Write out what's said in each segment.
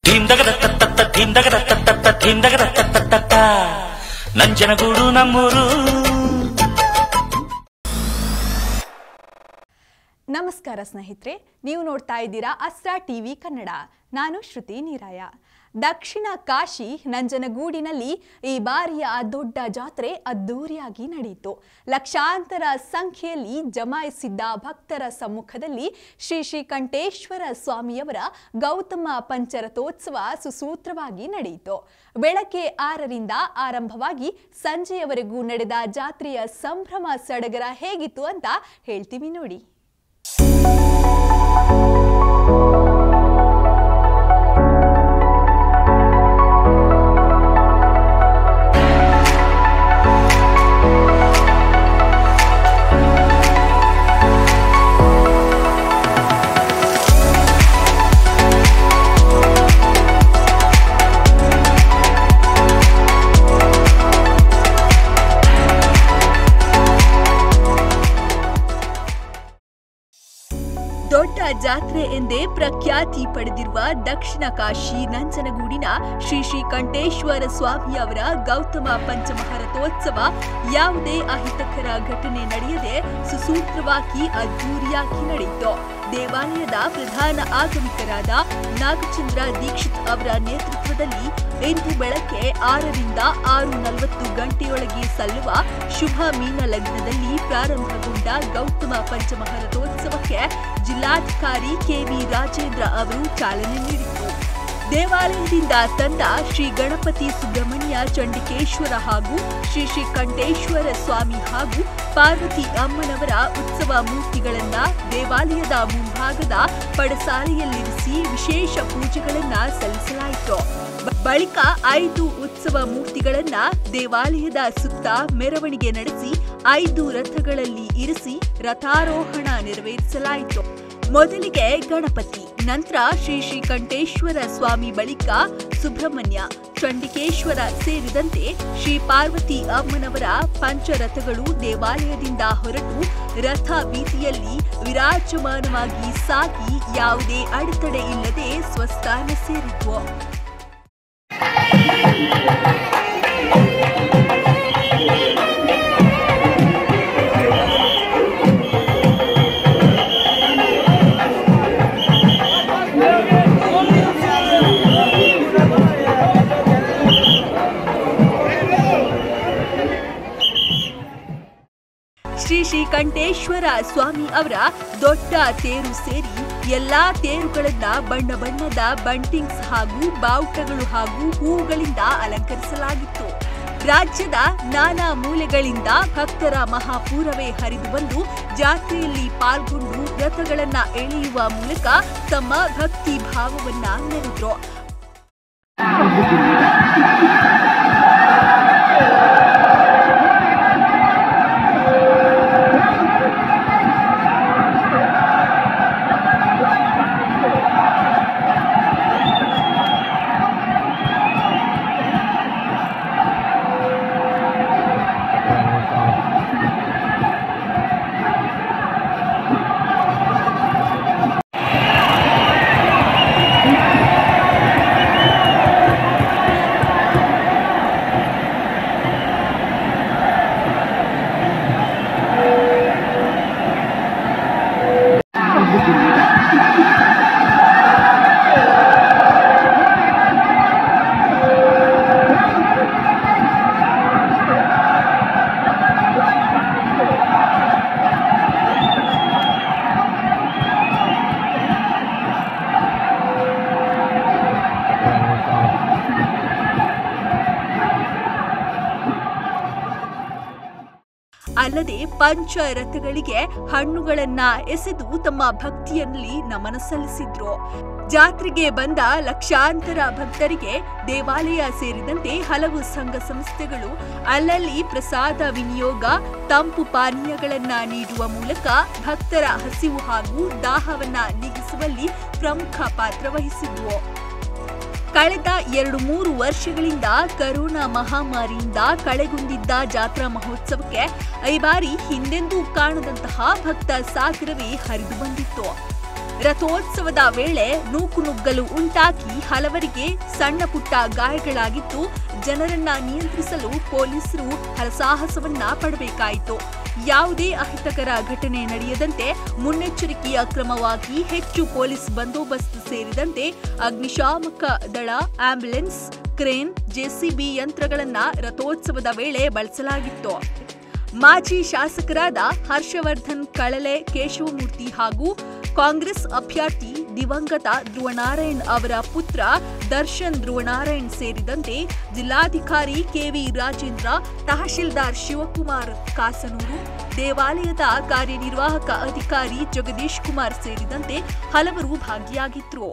ಧೀಮ್ ದಗದ ತತ್ತ ಧೀಮ್ ದಗದ ತತ್ತ ಧೀಮ್ ದಗದ ತತ್ತ ನಂಜನಗೂಡು ನಮ್ಮೂರು ನಮಸ್ಕಾರ ಸ್ನೇಹಿತರೆ ನೀವು ನೋಡ್ತಾ ಇದ್ದೀರಾ ಅಸ್ರಾ ಟಿವಿ ಕನ್ನಡ ನಾನು ಶ್ರುತಿ ನೀರಾಯ ದಕ್ಷಿಣ ಕಾಶಿ ನಂಜನಗೂಡಿನಲ್ಲಿ ಈ ಬಾರಿಯ ದೊಡ್ಡ ಜಾತ್ರೆ ಅದ್ದೂರಿಯಾಗಿ ನಡೆಯಿತು ಲಕ್ಷಾಂತರ ಸಂಖ್ಯೆಯಲ್ಲಿ ಜಮಾಯಿಸಿದ್ದ ಭಕ್ತರ ಸಮ್ಮುಖದಲ್ಲಿ ಶ್ರೀ ಶ್ರೀಕಂಠೇಶ್ವರ ಸ್ವಾಮಿಯವರ ಗೌತಮ ಪಂಚರಥೋತ್ಸವ ಸುಸೂತ್ರವಾಗಿ ನಡೆಯಿತು ಬೆಳಗ್ಗೆ ಆರರಿಂದ ಆರಂಭವಾಗಿ ಸಂಜೆಯವರೆಗೂ ನಡೆದ ಜಾತ್ರೆಯ ಸಂಭ್ರಮ ಸಡಗರ ಹೇಗಿತ್ತು ಅಂತ ಹೇಳ್ತೀವಿ ನೋಡಿ ದೊಡ್ಡ ಜಾತ್ರೆ ಎಂದೇ ಪ್ರಖ್ಯಾತಿ ಪಡೆದಿರುವ ದಕ್ಷಿಣ ಕಾಶಿ ನಂಜನಗೂಡಿನ ಶ್ರೀ ಶ್ರೀಕಂಠೇಶ್ವರ ಸ್ವಾಮಿಯವರ ಗೌತಮ ಪಂಚಮಹಾರಥೋತ್ಸವ ಯಾವುದೇ ಅಹಿತಕರ ಘಟನೆ ನಡೆಯದೆ ಸುಸೂತ್ರವಾಗಿ ಅದ್ದೂರಿಯಾಗಿ ನಡೆಯಿತು ದೇವಾಲಯದ ಪ್ರಧಾನ ಆಗಮಿಕರಾದ ನಾಗಚಂದ್ರ ದೀಕ್ಷಿತ್ ಅವರ ನೇತೃತ್ವದಲ್ಲಿ ಇಂದು ಬೆಳಗ್ಗೆ ಆರರಿಂದ ಆರು ನಲವತ್ತು ಗಂಟೆಯೊಳಗೆ ಸಲ್ಲುವ ಶುಭ ಮೀನ ಲಗ್ನದಲ್ಲಿ ಪ್ರಾರಂಭಗೊಂಡ ಗೌತಮ ಪಂಚಮಹಾರಥೋತ್ಸವಕ್ಕೆ ಜಿಲ್ಲಾಧಿಕಾರಿ ಕೆವಿ ರಾಜೇಂದ್ರ ಅವರು ಚಾಲನೆ ನೀಡಿದರು ದೇವಾಲಯದಿಂದ ತಂದ ಶ್ರೀ ಗಣಪತಿ ಸುಬ್ರಹ್ಮಣ್ಯ ಚಂಡಿಕೇಶ್ವರ ಹಾಗೂ ಶ್ರೀ ಶ್ರೀಕಂಠೇಶ್ವರ ಸ್ವಾಮಿ ಹಾಗೂ ಪಾರ್ವತಿ ಅಮ್ಮನವರ ಉತ್ಸವ ಮೂರ್ತಿಗಳನ್ನ ದೇವಾಲಯದ ಮುಂಭಾಗದ ಪಡಸಾಲೆಯಲ್ಲಿರಿಸಿ ವಿಶೇಷ ಪೂಜೆಗಳನ್ನ ಸಲ್ಲಿಸಲಾಯಿತು ಬ- ಬಳಿಕ ಐದು ಉತ್ಸವ ಮೂರ್ತಿಗಳನ್ನ ದೇವಾಲಯದ ಸುತ್ತ ಮೆರವಣಿಗೆ ನಡೆಸಿ ಐದು ರಥಗಳಲ್ಲಿ ಇರಿಸಿ ರಥಾರೋಹಣ ನೆರವೇರಿಸಲಾಯಿತು ಮೊದಲಿಗೆ ಗಣಪತಿ ನಂತರ ಶ್ರೀ ಶ್ರೀಕಂಠೇಶ್ವರ ಸ್ವಾಮಿ ಬಳಿಕ ಸುಬ್ರಹ್ಮಣ್ಯ ಚಂಡಿಕೇಶ್ವರ ಸೇರಿದಂತೆ ಶ್ರೀ ಪಾರ್ವತಿ ಅಮ್ಮನವರ ಪಂಚರಥಗಳು ದೇವಾಲಯದಿಂದ ಹೊರಟು ರಥ ಬೀದಿಯಲ್ಲಿ ವಿರಾಜಮಾನವಾಗಿ ಸಾಗಿ ಯಾವುದೇ ಅಡೆತಡೆ ಇಲ್ಲದೆ ಸ್ವಸ್ಥಾನ ಸೇರಿದ್ವು ಶ್ರೀ ಶ್ರೀಕಂಠೇಶ್ವರ ಸ್ವಾಮಿ ಅವರ ದೊಡ್ಡ ತೇರು ಸೇರಿ ಎಲ್ಲಾ ತೇರುಗಳನ್ನ ಬಣ್ಣ ಬಣ್ಣದ ಬಂಟಿಂಗ್ಸ್ ಹಾಗೂ ಬಾವುಟಗಳು ಹಾಗೂ ಹೂವುಗಳಿಂದ ಅಲಂಕರಿಸಲಾಗಿತ್ತು ರಾಜ್ಯದ ನಾನಾ ಮೂಲೆಗಳಿಂದ ಭಕ್ತರ ಮಹಾಪೂರವೇ ಹರಿದು ಬಂದು ಜಾತ್ರೆಯಲ್ಲಿ ಪಾಲ್ಗೊಂಡು ರಥಗಳನ್ನ ಎಳೆಯುವ ಮೂಲಕ ತಮ್ಮ ಭಕ್ತಿ ಭಾವವನ್ನ ಮೆರೆದ್ರು ಅಲ್ಲದೆ ಪಂಚರಥಗಳಿಗೆ ಹಣ್ಣುಗಳನ್ನ ಎಸೆದು ತಮ್ಮ ಭಕ್ತಿಯಲ್ಲಿ ನಮನ ಸಲ್ಲಿಸಿದ್ರು ಜಾತ್ರೆಗೆ ಬಂದ ಲಕ್ಷಾಂತರ ಭಕ್ತರಿಗೆ ದೇವಾಲಯ ಸೇರಿದಂತೆ ಹಲವು ಸಂಘ ಸಂಸ್ಥೆಗಳು ಅಲ್ಲಲ್ಲಿ ಪ್ರಸಾದ ವಿನಿಯೋಗ ತಂಪು ಪಾನೀಯಗಳನ್ನ ನೀಡುವ ಮೂಲಕ ಭಕ್ತರ ಹಸಿವು ಹಾಗೂ ದಾಹವನ್ನ ನೀಗಿಸುವಲ್ಲಿ ಪ್ರಮುಖ ಪಾತ್ರ ವಹಿಸಿದ್ವು ಕಳೆದ ಎರಡು ಮೂರು ವರ್ಷಗಳಿಂದ ಕರೋನಾ ಮಹಾಮಾರಿಯಿಂದ ಕಳೆಗುಂದಿದ್ದ ಜಾತ್ರಾ ಮಹೋತ್ಸವಕ್ಕೆ ಈ ಬಾರಿ ಹಿಂದೆಂದೂ ಕಾಣದಂತಹ ಭಕ್ತ ಸಾಗರವೇ ಹರಿದು ಬಂದಿತ್ತು ರಥೋತ್ಸವದ ವೇಳೆ ನೂಕುನುಗ್ಗಲು ಉಂಟಾಗಿ ಹಲವರಿಗೆ ಸಣ್ಣ ಪುಟ್ಟ ಗಾಯಗಳಾಗಿದ್ದು ಜನರನ್ನ ನಿಯಂತ್ರಿಸಲು ಪೊಲೀಸರು ಹರಸಾಹಸವನ್ನ ಪಡಬೇಕಾಯಿತು ಯಾವುದೇ ಅಹಿತಕರ ಘಟನೆ ನಡೆಯದಂತೆ ಮುನ್ನೆಚ್ಚರಿಕೆಯ ಕ್ರಮವಾಗಿ ಹೆಚ್ಚು ಪೊಲೀಸ್ ಬಂದೋಬಸ್ತ್ ಸೇರಿದಂತೆ ಅಗ್ನಿಶಾಮಕ ದಳ ಆಂಬ್ಯುಲೆನ್ಸ್ ಕ್ರೇನ್ ಜೆಸಿಬಿ ಯಂತ್ರಗಳನ್ನ ರಥೋತ್ಸವದ ವೇಳೆ ಬಳಸಲಾಗಿತ್ತು ಮಾಜಿ ಶಾಸಕರಾದ ಹರ್ಷವರ್ಧನ್ ಕಳಲೆ ಕೇಶವಮೂರ್ತಿ ಹಾಗೂ ಕಾಂಗ್ರೆಸ್ ಅಭ್ಯರ್ಥಿ ದಿವಂಗತ ಧ್ರುವನಾರಾಯಣ್ ಅವರ ಪುತ್ರ ದರ್ಶನ್ ಧ್ರುವನಾರಾಯಣ್ ಸೇರಿದಂತೆ ಜಿಲ್ಲಾಧಿಕಾರಿ ಕೆವಿ ರಾಜೇಂದ್ರ ತಹಶೀಲ್ದಾರ್ ಶಿವಕುಮಾರ್ ಕಾಸನೂರು ದೇವಾಲಯದ ಕಾರ್ಯನಿರ್ವಾಹಕ ಅಧಿಕಾರಿ ಜಗದೀಶ್ ಕುಮಾರ್ ಸೇರಿದಂತೆ ಹಲವರು ಭಾಗಿಯಾಗಿದ್ರು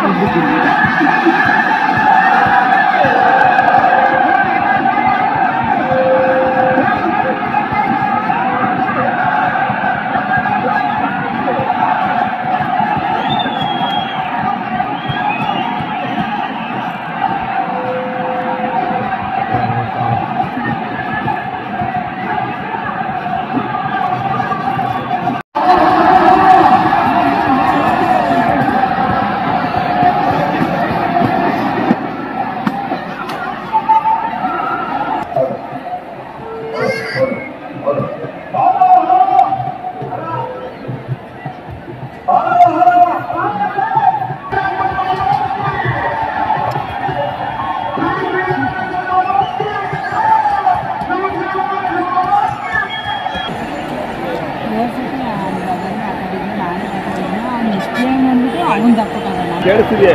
ಅವನ್ ತಕ್ಕೊತಾಗಲ್ಲ ಕೇಳಿಸ್ತಿದೆ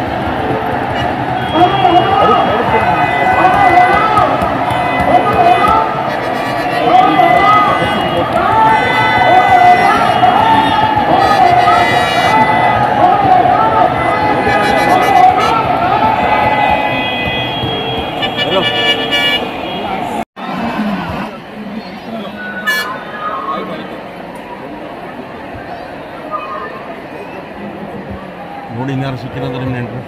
ನೋಡಿ ಇನ್ಯಾರು ಸಿಕ್ಕಿರೋದ್ರೆ ನಿಮ್ಮ ನೆಂಟರು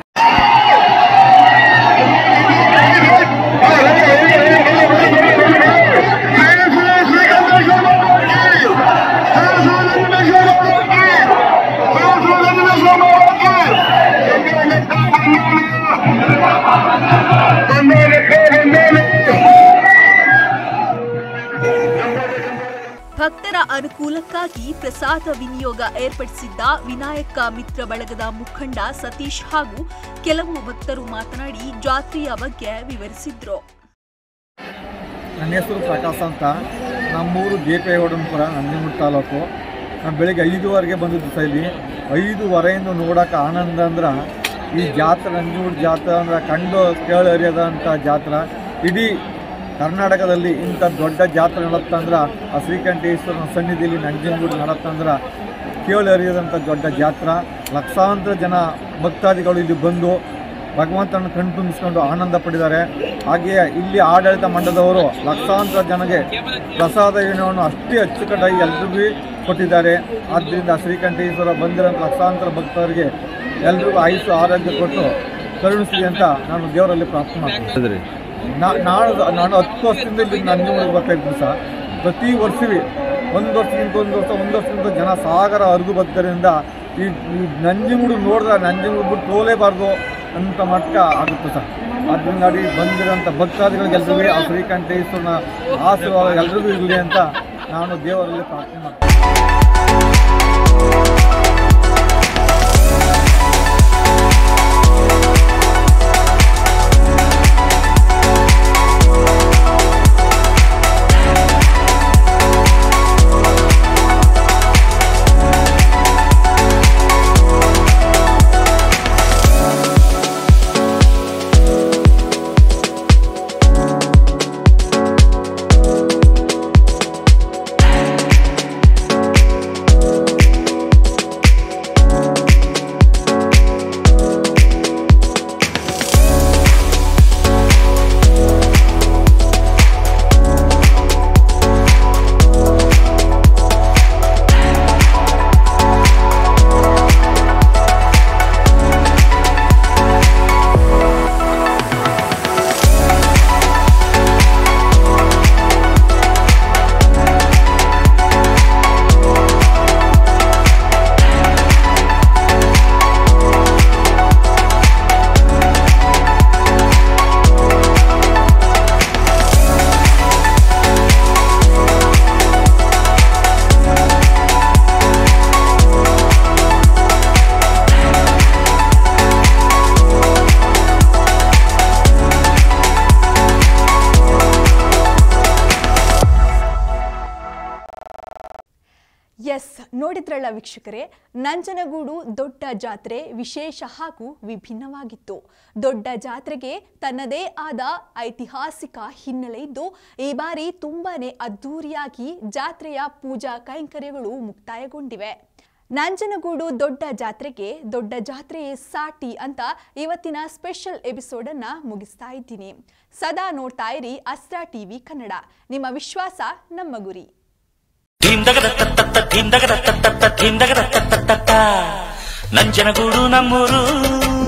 ಭಕ್ತರ ಅನುಕೂಲಕ್ಕಾಗಿ ಪ್ರಸಾದ ವಿನಿಯೋಗ ಏರ್ಪಡಿಸಿದ್ದ ವಿನಾಯಕ ಮಿತ್ರ ಬಳಗದ ಮುಖಂಡ ಸತೀಶ್ ಹಾಗೂ ಕೆಲವು ಭಕ್ತರು ಮಾತನಾಡಿ ಜಾತ್ರೆಯ ಬಗ್ಗೆ ವಿವರಿಸಿದ್ರು ನನ್ನ ಹೆಸರು ಪ್ರಕಾಶ್ ಅಂತ ನಮ್ಮೂರು ದೇಪೇಗೌಡನಪುರ ನಂಜನಗೂಡು ತಾಲೂಕು ನಾನು ಬೆಳಿಗ್ಗೆ ಐದುವರೆಗೆ ಬಂದಿದ್ದು ಸಹ ಇಲ್ಲಿ ಐದುವರೆಯಿಂದ ನೋಡೋಕೆ ಆನಂದ ಅಂದ್ರೆ ಈ ಜಾತ್ರೆ ನಂಜನಗೂಡು ಜಾತ್ರೆ ಅಂದ್ರೆ ಕಂಡು ಕೇಳರಿಯದಂಥ ಜಾತ್ರೆ ಇಡೀ ಕರ್ನಾಟಕದಲ್ಲಿ ಇಂಥ ದೊಡ್ಡ ಜಾತ್ರೆ ನಡತ್ತಂದ್ರೆ ಆ ಶ್ರೀಕಂಠೇಶ್ವರನ ಸನ್ನಿಧಿಯಲ್ಲಿ ನಂಜನಗೂಡು ನಡತ್ತಂದ್ರೆ ಕೇಳರಿಯದಂಥ ದೊಡ್ಡ ಜಾತ್ರೆ ಲಕ್ಷಾಂತರ ಜನ ಭಕ್ತಾದಿಗಳು ಇಲ್ಲಿ ಬಂದು ಭಗವಂತನ ಕಣ್ತುಂಬಿಸ್ಕೊಂಡು ಆನಂದ ಪಡಿದ್ದಾರೆ ಹಾಗೆಯೇ ಇಲ್ಲಿ ಆಡಳಿತ ಮಂಡಲದವರು ಲಕ್ಷಾಂತರ ಜನಗೆ ಪ್ರಸಾದ ವಿನಿಯೋಗವನ್ನು ಅಷ್ಟೇ ಅಚ್ಚುಕಟ್ಟಾಗಿ ಎಲ್ರಿಗೂ ಕೊಟ್ಟಿದ್ದಾರೆ ಆದ್ದರಿಂದ ಶ್ರೀಕಂಠೇಶ್ವರ ಬಂದಿರೋ ಲಕ್ಷಾಂತರ ಭಕ್ತರಿಗೆ ಎಲ್ರಿಗೂ ಆಯುಷು ಆರೋಗ್ಯ ಕೊಟ್ಟು ಕರುಣಿಸಲಿ ಅಂತ ನಾನು ದೇವರಲ್ಲಿ ಪ್ರಾರ್ಥನೆ ಮಾಡ್ತೀನಿ ನಾ- ನಾನು ನಾನು ಹತ್ತು ವರ್ಷದಿಂದ ಇಲ್ಲಿ ನಂಜನಗೂಡಿಗೆ ಬರ್ತಾ ಇದ್ದೀನಿ ಸರ್ ಪ್ರತಿ ವರ್ಷವೇ ಒಂದು ವರ್ಷಕ್ಕಿಂತ ಒಂದು ವರ್ಷ ಒಂದು ವರ್ಷಕ್ಕಿಂತ ಜನ ಸಾಗರ ಹರಿದು ಬದ್ದರಿಂದ ಈ ಈ ನಂಜನಗೂಡು ನೋಡಿದ್ರೆ ನಂಜನಗೂಡು ಬಿಟ್ಟು ಹೋಗಲೇಬಾರ್ದು ಅಂತ ಮಟ್ಟ ಆಗುತ್ತೆ ಸರ್ ಅದರಿಂದ ಅಡಿ ಬಂದಿರೋಂಥ ಭಕ್ತಾದಿಗಳಿಗೆಲ್ಲರಿಗೂ ಆ ಶ್ರೀಕಂಠೇಶ್ವರನ ಆಶೀರ್ವಾದ ಎಲ್ರಿಗೂ ಇರಲಿ ಅಂತ ನಾನು ದೇವರಲ್ಲಿ ಪ್ರಾರ್ಥನೆ ಮಾಡ್ತೀನಿ ನೋಡಿದ್ರಲ್ಲ ವೀಕ್ಷಕರೇ ನಂಜನಗೂಡು ದೊಡ್ಡ ಜಾತ್ರೆ ವಿಶೇಷ ಹಾಗೂ ವಿಭಿನ್ನವಾಗಿತ್ತು ದೊಡ್ಡ ಜಾತ್ರೆಗೆ ತನ್ನದೇ ಆದ ಐತಿಹಾಸಿಕ ಹಿನ್ನೆಲೆ ಇದ್ದು ಈ ಬಾರಿ ತುಂಬಾನೇ ಅದ್ಧೂರಿಯಾಗಿ ಜಾತ್ರೆಯ ಪೂಜಾ ಕೈಂಕರ್ಯಗಳು ಮುಕ್ತಾಯಗೊಂಡಿವೆ ನಂಜನಗೂಡು ದೊಡ್ಡ ಜಾತ್ರೆಗೆ ದೊಡ್ಡ ಜಾತ್ರೆಯೇ ಸಾಟಿ ಅಂತ ಇವತ್ತಿನ ಸ್ಪೆಷಲ್ ಎಪಿಸೋಡ್ ಅನ್ನ ಮುಗಿಸ್ತಾ ಇದ್ದೀನಿ ಸದಾ ನೋಡ್ತಾ ಇರಿ ಅಸ್ತ್ರ ಟಿವಿ ಕನ್ನಡ ನಿಮ್ಮ ವಿಶ್ವಾಸ ನಮ್ಮ ಗುರಿ ಧಿಂದಗದ ತತ್ತ ಧಿಂದಗದ ತತ್ತ ಧಿಂದಗದ ತತ್ತ ನಂಜನಗೂಡು ನಮ್ಮೂರು